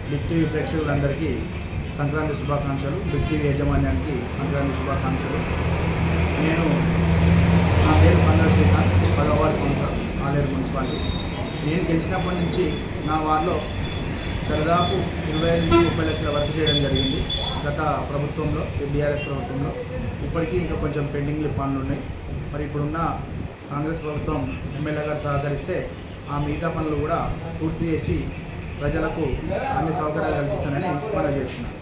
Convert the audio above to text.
big TV ప్రేక్షకులందరికీ సంక్రాంతి శుభాకాంక్షలు big TV యాజమాన్యానికి సంక్రాంతి శుభాకాంక్షలు నేను నా పేరు పండుగ శ్రీకాంత్ పదవారి కౌన్సిలర్ ఆలేరు మున్సిపాలిటీ నేను గెలిచినప్పటి నుంచి నా వార్డులో దాదాపు ఇరవై ఐదు నుంచి ముప్పై లక్షల వర్క్ చేయడం జరిగింది గత ప్రభుత్వంలో బీఆర్ఎస్ ప్రభుత్వంలో ఇప్పటికీ ఇంకా కొంచెం పెండింగ్లు పనులు ఉన్నాయి మరి ఇప్పుడున్న కాంగ్రెస్ ప్రభుత్వం ఎమ్మెల్యే గారు సహకరిస్తే ఆ మిగతా పనులు కూడా పూర్తి చేసి ప్రజలకు అన్ని సౌకర్యాలు కల్పిస్తానని మనం చేస్తున్నాం